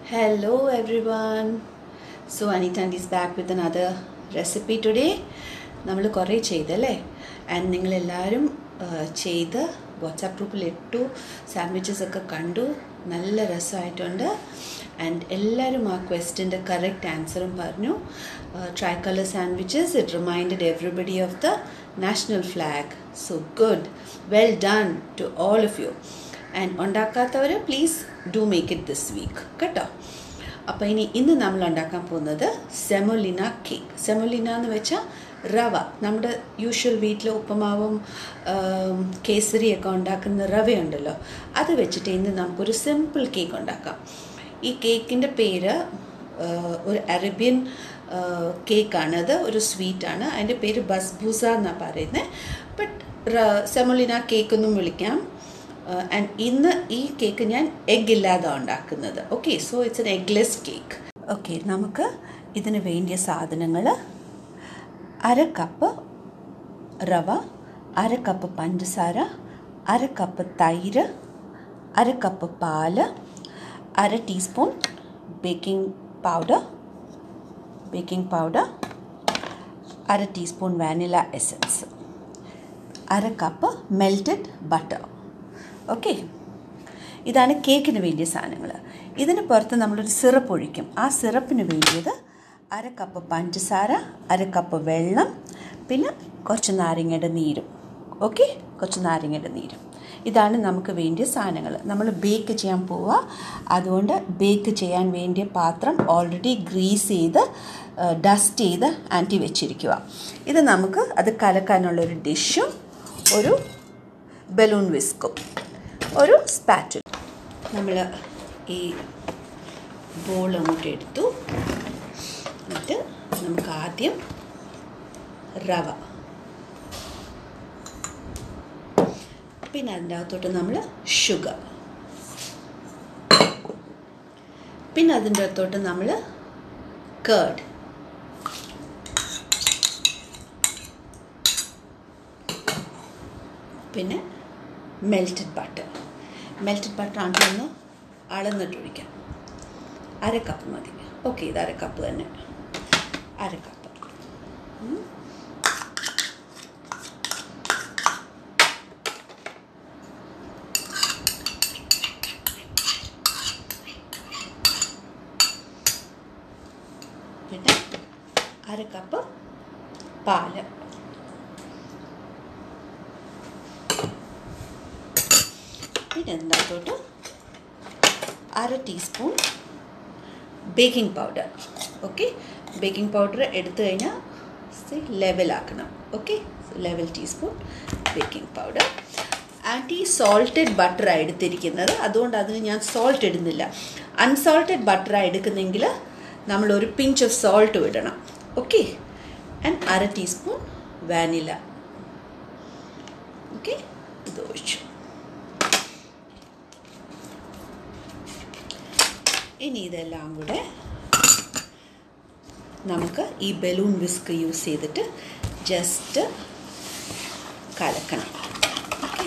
Hello everyone. So Anita is back with another recipe today. നമ്മൾ കുറേ ചെയ്തല്ലേ and നിങ്ങളെല്ലാവരും ചെയ്ത് വാട്സാപ്പ് ഗ്രൂപ്പിൽ ഇട്ടു സാൻഡ്വിച്ചസ് ഒക്കെ കണ്ടു നല്ല രസമായിട്ടുണ്ട് ആൻഡ് എല്ലാവരും ആ ക്വസ്റ്റിൻ്റെ കറക്റ്റ് ആൻസറും പറഞ്ഞു try colour sandwiches it reminded everybody of the national flag so good well done to all of you and ഉണ്ടാക്കാത്തവർ please do make it this week കേട്ടോ അപ്പോൾ ഇനി ഇന്ന് നമ്മൾ ഉണ്ടാക്കാൻ പോകുന്നത് സെമോലിന കേക്ക് സെമോലിന എന്ന് വെച്ചാൽ റവ നമ്മുടെ യൂഷ്വൽ വീട്ടിൽ ഉപ്പുമാവും കേസരിയൊക്കെ ഉണ്ടാക്കുന്ന റവയുണ്ടല്ലോ അത് വെച്ചിട്ട് ഇന്ന് നമുക്കൊരു സിമ്പിൾ കേക്ക് ഉണ്ടാക്കാം ഈ കേക്കിൻ്റെ പേര് ഒരു അറേബ്യൻ കേക്കാണത് ഒരു സ്വീറ്റാണ് അതിൻ്റെ പേര് ബസ്ബൂസ എന്നാണ് പറയുന്നത് ബട്ട് സെമോലിന കേക്ക് എന്നും വിളിക്കാം ആൻഡ് ഇന്ന് ഈ കേക്ക് ഞാൻ എഗ് ഇല്ലാതെ ഉണ്ടാക്കുന്നത് okay so it's an eggless cake okay നമുക്ക് ഇതിന് വേണ്ടിയ സാധനങ്ങൾ അര കപ്പ് റവ അര കപ്പ് പഞ്ചസാര അര കപ്പ് തൈര് അര കപ്പ് പാല് അര teaspoon baking powder baking powder അര ടീസ്പൂൺ വാനില എസൻസ് അര കപ്പ് മെൽറ്റഡ് ബട്ടർ ഓക്കെ ഇതാണ് കേക്കിന് വേണ്ടിയ സാധനങ്ങൾ ഇതിന് പുറത്ത് നമ്മളൊരു സിറപ്പ് ഒഴിക്കും ആ സിറപ്പിന് വേണ്ടിയത് അര കപ്പ് പഞ്ചസാര അര കപ്പ് വെള്ളം പിന്നെ കുറച്ച് നാരങ്ങയുടെ നീരും ഓക്കെ കുറച്ച് നാരങ്ങയുടെ നീരും ഇതാണ് നമുക്ക് വേണ്ടിയ സാധനങ്ങൾ നമ്മൾ ബേക്ക് ചെയ്യാൻ പോവുക അതുകൊണ്ട് ബേക്ക് ചെയ്യാൻ വേണ്ടിയ പാത്രം ഓൾറെഡി ഗ്രീസ് ചെയ്ത് ഡസ്റ്റ് ചെയ്ത് ആൻറ്റി വെച്ചിരിക്കുക ഇത് നമുക്ക് അത് കലക്കാനുള്ളൊരു ഡിഷും ഒരു ബലൂൺ വിസ്കും ഒരു സ്പാറ്റിൽ നമ്മൾ ഈ ബോൾ അങ്ങോട്ട് എടുത്തു എന്നിട്ട് നമുക്ക് ആദ്യം റവ പിന്നെ അതിൻ്റെ അകത്തോട്ട് നമ്മൾ ഷുഗർ പിന്നെ അതിൻ്റെ അകത്തോട്ട് നമ്മൾ കേർഡ് പിന്നെ മെൽറ്റഡ് ബട്ടർ മെൽറ്റഡ് ബട്ടർ ആണെങ്കിൽ ഒന്ന് അളന്നിട്ട് ഒഴിക്കാം അര കപ്പ് മതി ഓക്കെ ഇത് അര കപ്പ് തന്നെ അര കപ്പ് പിന്നെ അര കപ്പ് പാല് പിന്നെ അതിനകത്തോട്ട് അര teaspoon baking powder okay baking powder എടുത്തു കഴിഞ്ഞാൽ ലെവലാക്കണം okay level teaspoon baking powder aunty salted ബട്ടറാണ് എടുത്തിരിക്കുന്നത് അതുകൊണ്ട് അതിന് ഞാൻ സോൾട്ട് ഇടുന്നില്ല അൺസോൾട്ടഡ് ബട്ടറാണ് എടുക്കുന്നെങ്കിൽ നമ്മൾ ഒരു പിഞ്ച് ഓഫ് സോൾട്ട് ഇടണം ഓക്കെ ആൻഡ് അര ടീസ്പൂൺ വാനില ഓക്കെ ഇത് ഒഴിച്ചു ഇനി ഇതെല്ലാം കൂടെ നമുക്ക് ഈ ബലൂൺ വിസ്ക് യൂസ് ചെയ്തിട്ട് ജസ്റ്റ് കലക്കണം ഓക്കെ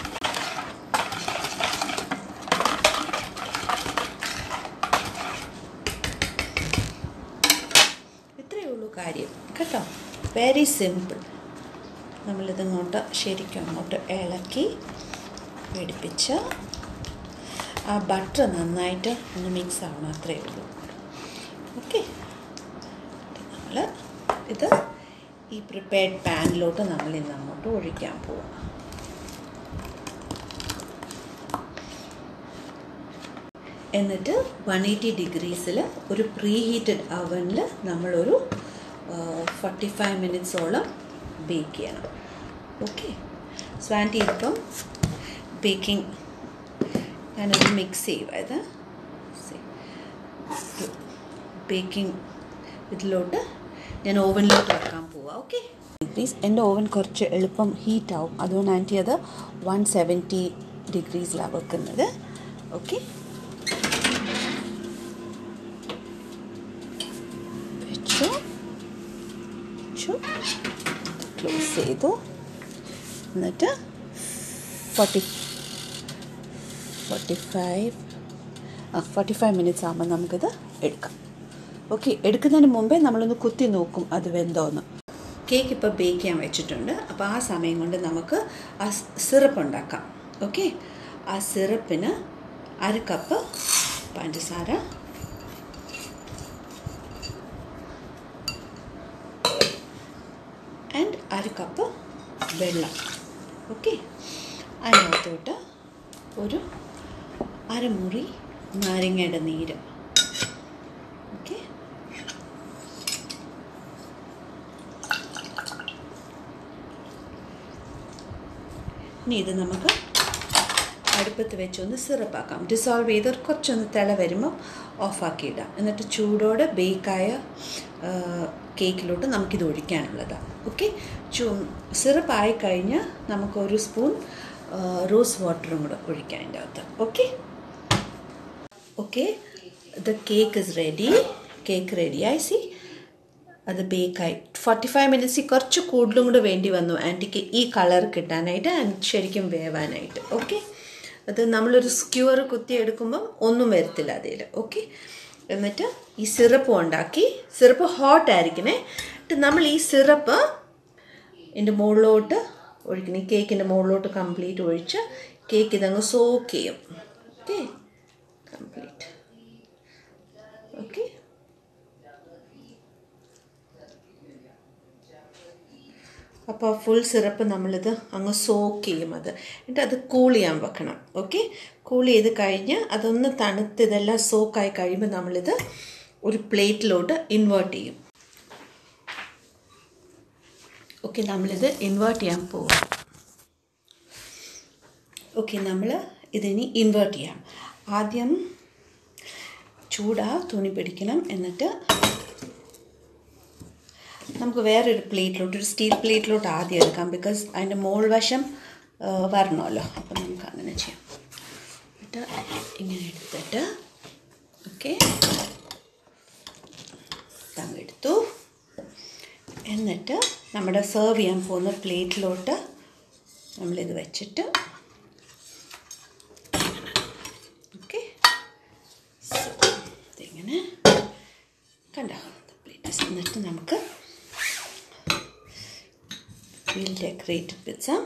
ഇത്രയേ ഉള്ളൂ കാര്യം കേട്ടോ വെരി സിമ്പിൾ നമ്മളിതങ്ങോട്ട് ശരിക്കും അങ്ങോട്ട് ഇളക്കി പിടിപ്പിച്ച് ആ ബട്ടർ നന്നായിട്ട് ഒന്ന് മിക്സ് ആവണം അത്രയേ ഉള്ളൂ ഓക്കെ നമ്മൾ ഇത് ഈ പ്രിപ്പയർഡ് പാനിലോട്ട് നമ്മൾ ഇന്ന് അങ്ങോട്ട് ഒഴിക്കാൻ പോവാം എന്നിട്ട് വൺ എയ്റ്റി ഡിഗ്രീസിൽ ഒരു പ്രീ ഹീറ്റഡ് അവനിൽ നമ്മളൊരു ഫോർട്ടി ഫൈവ് മിനിറ്റ്സോളം ബേക്ക് ചെയ്യണം ഓക്കെ സ്വാൻറ്റി ഇപ്പം ബേക്കിംഗ് ഞാനത് മിക്സ് ചെയ്യുക ഇത് ബേക്കിംഗ് ഇതിലോട്ട് ഞാൻ ഓവനിലോട്ട് വെക്കാൻ പോവാം ഓക്കെ ഡിഗ്രീസ് എൻ്റെ ഓവൻ കുറച്ച് എളുപ്പം ഹീറ്റ് ആവും അതുകൊണ്ട് ആൻറ്റി അത് വൺ സെവൻറ്റി ഡിഗ്രീസിലാണ് വെക്കുന്നത് ഓക്കെ വെച്ചു വെച്ചു ക്ലോസ് ചെയ്തു എന്നിട്ട് forty forty five forty five minutes ആകുമ്പോൾ നമുക്കിത് എടുക്കാം ഓക്കെ എടുക്കുന്നതിന് മുമ്പേ നമ്മളൊന്ന് കുത്തി നോക്കും അത് വെന്തോന്ന് കേക്ക് ഇപ്പോൾ ബേക്ക് ചെയ്യാൻ വെച്ചിട്ടുണ്ട് അപ്പോൾ ആ സമയം കൊണ്ട് നമുക്ക് ആ സിറപ്പ് ഉണ്ടാക്കാം ഓക്കെ ആ സിറപ്പിന് അര കപ്പ് പഞ്ചസാര ആൻഡ് അര കപ്പ് വെള്ളം ഓക്കെ അതിനകത്തോട്ട് ഒരു അരമുറി നാരങ്ങയുടെ നീര് ഓക്കെ ഇനി ഇത് നമുക്ക് അടുപ്പത്ത് വെച്ചൊന്ന് സിറപ്പാക്കാം ഡിസോൾവ് ചെയ്ത് കുറച്ചൊന്ന് തിള വരുമ്പോൾ ഓഫാക്കി ഇടാം എന്നിട്ട് ചൂടോടെ ബേക്കായ കേക്കിലോട്ട് നമുക്കിത് ഒഴിക്കാനുള്ളതാണ് ഓക്കെ ചൂ സിറപ്പ് ആയി കഴിഞ്ഞാൽ നമുക്കൊരു സ്പൂൺ റോസ് വാട്ടറും കൂടെ ഒഴിക്കാം അതിൻ്റെ അകത്ത് okay okay the cake is ready cake ready ആയി സി അത് ബേക്കായി ഫോർട്ടി ഫൈവ് മിനിറ്റ്സ് കുറച്ച് കൂടുതലും കൂടെ വേണ്ടി വന്നു ആൻറ്റിക്ക് ഈ കളർ കിട്ടാനായിട്ട് ആൻഡ് ശരിക്കും വേവാനായിട്ട് ഓക്കെ അത് നമ്മളൊരു സ്ക്യൂർ കുത്തി എടുക്കുമ്പം ഒന്നും വരത്തില്ല അതിൽ ഓക്കെ എന്നിട്ട് ഈ സിറപ്പ് ഉണ്ടാക്കി സിറപ്പ് ഹോട്ട് ആയിരിക്കണേ എന്നിട്ട് നമ്മൾ ഈ സിറപ്പ് എൻ്റെ മുകളിലോട്ട് ഒഴിക്കണം ഈ കേക്കിൻ്റെ മുകളിലോട്ട് കംപ്ലീറ്റ് ഒഴിച്ച് കേക്ക് ഇതങ്ങ് സോക്ക് ചെയ്യും ഓക്കെ കംപ്ലീറ്റ് ഓക്കെ അപ്പോൾ ഫുൾ സിറപ്പ് നമ്മളിത് അങ്ങ് സോക്ക് ചെയ്യും അത് എന്നിട്ട് അത് കൂൾ ചെയ്യാൻ വെക്കണം ഓക്കെ കൂൾ ചെയ്ത് കഴിഞ്ഞ് അതൊന്ന് തണുത്ത് ഇതെല്ലാം സോക്കായി കഴിയുമ്പോൾ നമ്മളിത് ഒരു പ്ലേറ്റിലോട്ട് ഇൻവേർട്ട് ചെയ്യും ഓക്കെ നമ്മളിത് ഇൻവേർട്ട് ചെയ്യാൻ പോകും ഓക്കെ നമ്മൾ ഇതിനി ഇൻവേർട്ട് ചെയ്യാം ആദ്യം ചൂടാ തുണി പിടിക്കണം എന്നിട്ട് നമുക്ക് വേറൊരു പ്ലേറ്റിലോട്ട് ഒരു സ്റ്റീൽ പ്ലേറ്റിലോട്ട് ആദ്യം എടുക്കാം ബിക്കോസ് അതിൻ്റെ മോൾ വശം വരണമല്ലോ അപ്പം നമുക്ക് അങ്ങനെ ചെയ്യാം എന്നിട്ട് ഇങ്ങനെ എടുത്തിട്ട് ഓക്കെ തങ്ങെടുത്തു എന്നിട്ട് നമ്മുടെ സെർവ് ചെയ്യാൻ പോകുന്ന പ്ലേറ്റിലോട്ട് നമ്മളിത് വെച്ചിട്ട് ഓക്കെ ഇതിങ്ങനെ കണ്ടോ പ്ലേറ്റ് എന്നിട്ട് നമുക്ക് we'll decorate it with some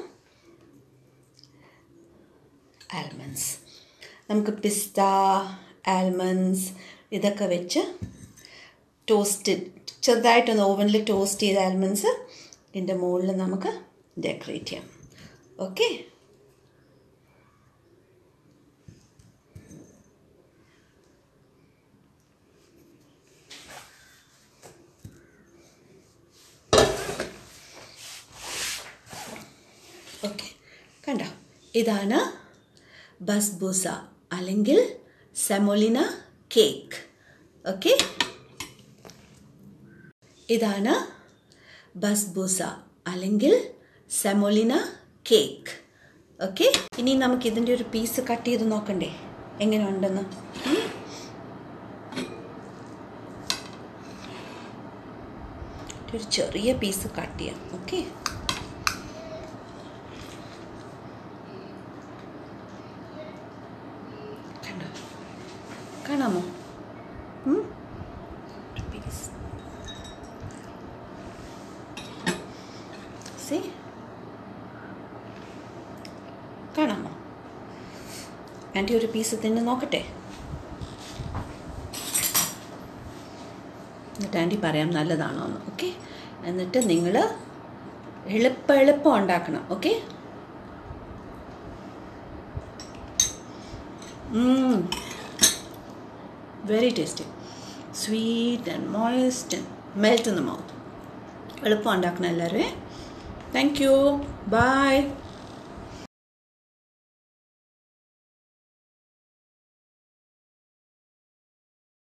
almonds നമുക്ക് പിസ്ത ആൽമണ്ട്സ് ഇതൊക്കെ വെച്ച് ടോസ്റ്റ് ചെറുതായിട്ടൊന്ന് ഓവനിൽ ടോസ്റ്റ് ചെയ്ത ആൽമണ്ട്സ് ഇതിൻ്റെ മുകളിൽ നമുക്ക് ഡെക്കറേറ്റ് ചെയ്യാം ഓക്കെ ഓക്കെ കണ്ടോ ഇതാണ് ബസ്ബൂസ അല്ലെങ്കിൽ സെമോലിന കേക്ക് ഓക്കെ ഇതാണ് ബസ്ബൂസ അല്ലെങ്കിൽ സെമോലിന കേക്ക് ഓക്കെ ഇനി നമുക്ക് ഇതിൻ്റെ ഒരു പീസ് കട്ട് ചെയ്ത് നോക്കണ്ടേ എങ്ങനെ ഉണ്ടെന്ന് ഒരു ചെറിയ പീസ് കട്ട് ചെയ്യാം ഓക്കെ കണ്ടോ കാണാമോ സി കാണാമോ ആൻറ്റി ഒരു പീസ് തിന്ന് നോക്കട്ടെ എന്നിട്ട് ആൻറ്റി പറയാം നല്ലതാണോ എന്ന് ഓക്കെ എന്നിട്ട് നിങ്ങൾ എളുപ്പം എളുപ്പം ഉണ്ടാക്കണം okay very tasty sweet and moist and melt in the mouth എളുപ്പം ഉണ്ടാക്കണം എല്ലാവരും താങ്ക് യു ബൈ